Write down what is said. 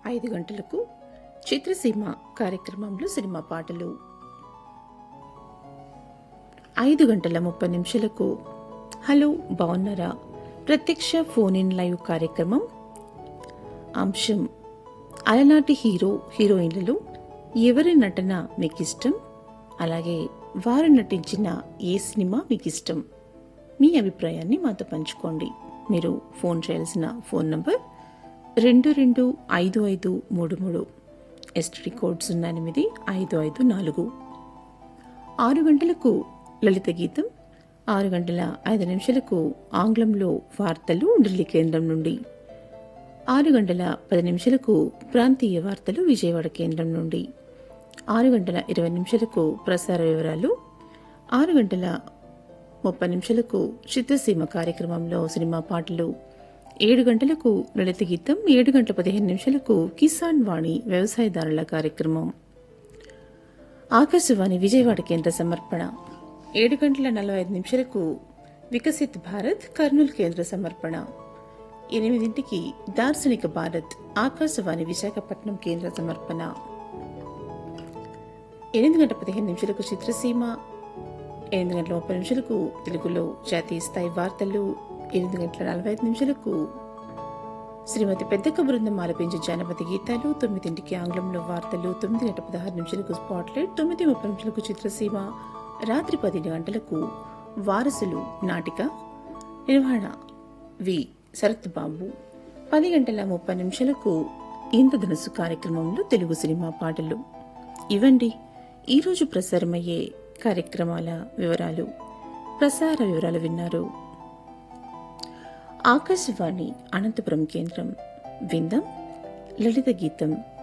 ఐదు గంటలకు చిత్రసీమ కార్యక్రమంలో సినిమా పాటలు ఐదు గంటల ముప్పై నిమిషాలకు హలో బాగున్నారా ప్రత్యక్ష ఫోన్ ఇన్ లైవ్ కార్యక్రమం అంశం అలనాటి హీరో హీరోయిన్లలో ఎవరి నటన మీకు ఇష్టం అలాగే వారు నటించిన ఏ సినిమా మీకు ఇష్టం మీ అభిప్రాయాన్ని మాతో పంచుకోండి మీరు ఫోన్ చేయాల్సిన ఫోన్ నంబర్ రెండు రెండు ఐదు ఐదు మూడు మూడు ఎస్టీడీ కోడ్ సున్నా ఎనిమిది ఐదు ఐదు నాలుగు ఆరు గంటలకు లలిత గీతం ఆరు గంటల ఐదు నిమిషాలకు ఆంగ్లంలో వార్తలు ఢిల్లీ కేంద్రం నుండి ఆరు గంటల పది నిమిషాలకు ప్రాంతీయ వార్తలు విజయవాడ కేంద్రం నుండి ఆరు గంటల ఇరవై నిమిషాలకు ప్రసార వివరాలు ఆరు గంటల ముప్పై నిమిషాలకు చిత్రసీమ కార్యక్రమంలో సినిమా పాటలు ఏడు గంటలకు లలిత గీతం ఏడు గంటల పదిహేను నిమిషాలకు కిసాన్ వాణి వ్యవసాయదారుల కార్యక్రమం ఆకాశవాణి విజయవాడ కేంద్ర సమర్పణ ఏడు గంటల నలభై ఐదు నిమిషాలకు వికసిత్ భారత్ కర్నూలు కేంద్ర సమర్పణ ఎనిమిదింటికి దార్శనిక భారత్ ఆకాశవాణి విశాఖపట్నం కేంద్ర సమర్పణ ఎనిమిది గంటల పదిహేను నిమిషాలకు చిత్రసీమ ఎనిమిది గంటల ముప్పై నిమిషాలకు తెలుగులో జాతీయ స్థాయి వార్తలు ఎనిమిది గంటల నలభై ఐదు నిమిషాలకు శ్రీమతి పెద్దక్క బృందం ఆలపించే జానపద గీతాలు తొమ్మిదింటికి ఆంగ్లంలో వార్తలు తొమ్మిది గంటల పదహారు నిమిషాలకు స్పాట్లైట్ తొమ్మిది ముప్పై నిమిషాలకు చిత్రసీమ రాత్రి పదిహేను గంటలకు వారసులు నాటిక నిర్వహణ వి శరత్ బాబు పది గంటల ముప్పై నిమిషాలకు ఇంద్రధనుసు కార్యక్రమంలో తెలుగు సినిమా పాటలు ఇవండి ఈరోజు ప్రసారమయ్యే కార్యక్రమాల వివరాలు ప్రసార వివరాలు విన్నారు ఆకాశవాణి అనంతపురం కేంద్రం విందం లలిత గీతం